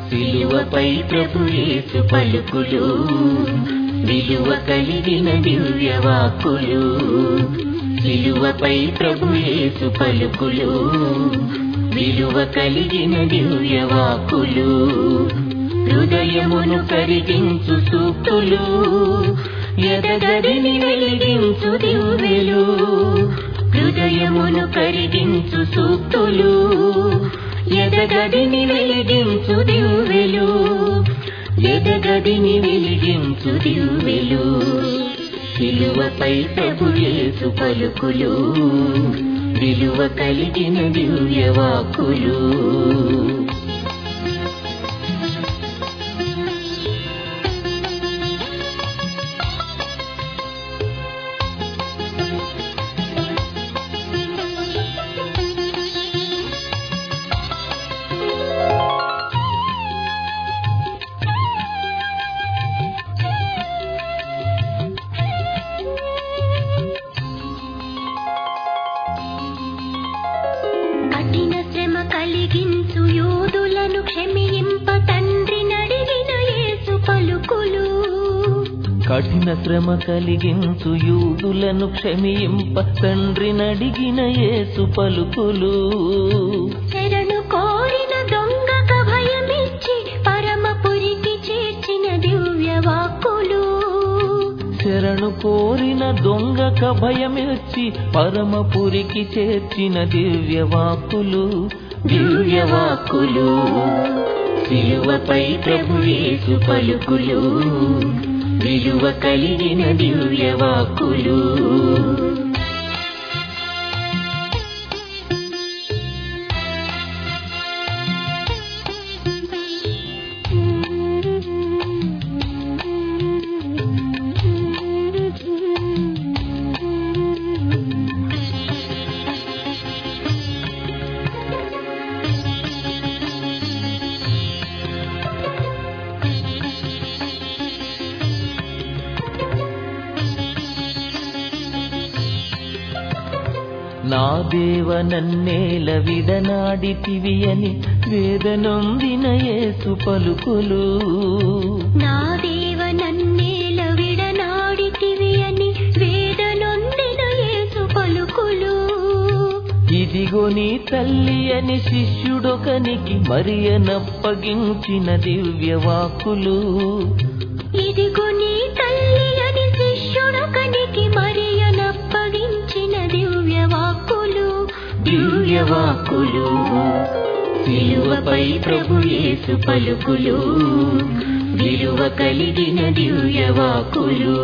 సిలువపై ప్రభు యేసు పలుకులు విలువ కలిగిన దివ్య వాక్కులు సిలువపై ప్రభు యేసు పలుకులు విలువ కలిగిన దివ్య వాక్కులు హృదయమును కరిగించు సూక్తులు ఎదగదిని వెలిగించు దివ్యలు హృదయమును కరిగించు సూక్తులు ఎదగదిని వెలిగించు దివ్యలు ఎదగదిని వెలిగించు దివ్యలు విలువపై ప్రభు యేసు పలుకులు విలువ కలిగిన దివ్య వాక్కులు కఠిన శ్రమ కలిగించు యోధులను క్షమింప తండ్రి నడిగిన యేసు పలుకులు కఠిన శ్రమ కలిగించు యూదులను క్షమింప తండ్రి నడిగిన యేసు పలుకులు శరణు కోరిన దొంగక భయమిచ్చి పరమపురికి చేర్చిన దివ్య వాక్కులు శరణు కోరిన దొంగక భయమిచ్చి పరమపురికి చేర్చిన దివ్య వాక్కులు దివ్య వాక్కులు సిలువపై ప్రభు యేసు పలుకులు విలువ కలిగిన దివ్య వాక్కులు నా దేవ నన్నేల విడనాడితివి అని వేదనొందిన యేసు పలుకులు నా దేవ నన్నేల విడనాడితివి అని వేదనొందిన యేసు పలుకులు ఇదిగో నీ తల్లి అని శిష్యుడొకనికి మరియనప్పగించిన దివ్య వాక్కులు ఇదిగో నీ తల్లి అని శిష్యుడొకనికి మరియనప్పగించిన దివ్య వాక్కులు దివ్య వాక్కులు సిలువపై ప్రభు యేసు పలుకులు విలువ కలిగిన దివ్య వాక్కులు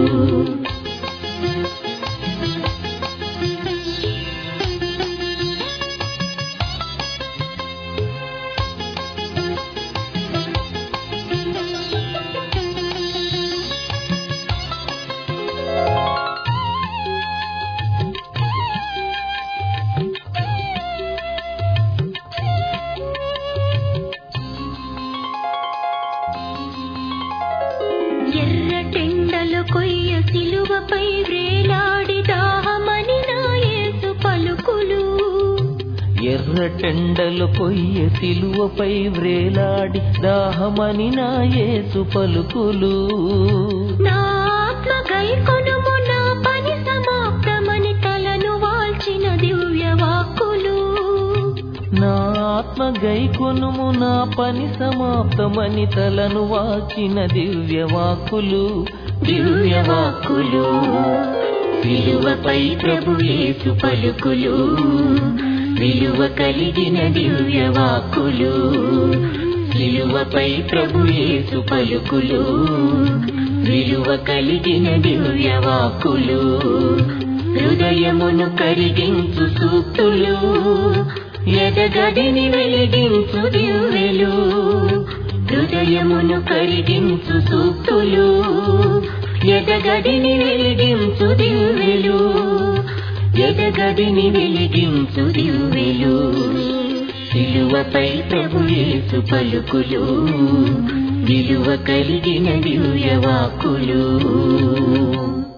ఎర్ర టెండలు కొయ్య సిలువపై వ్రేలాడి దాహమని నా యేసు పలుకులు ఎర్ర టెండలు కొయ్య సిలువపై వ్రేలాడి దాహమని నా యేసు పలుకులు నా ఆత్మ గైకొనుము నా పని సమాప్తమని తలను వాల్చిన దివ్య వాక్కులు నా ఆత్మ గైకొనుము నా పని సమాప్తమని తలను వాచిన దివ్య వాక్కులు దివ్య వాక్కులు విలువపై ప్రభు యేసు పలుకులు విలువ కలిగిన దివ్య వాక్కులు విలువపై ప్రభు యేసు పలుకులు విలువ కలిగిన దివ్య వాక్కులు హృదయమును కరిగించు సూక్తులు ఎదగదిని వెలిగించు దివ్యలు హృదయమును కరిగించు సూక్తులు ఎదగదిని వెలిగించు దివ్యలు ఎదగదిని వెలిగించు దివ్యలు సిలువపై ప్రభు యేసు పలుకులు విలువ కలిగిన దివ్య వాక్కులు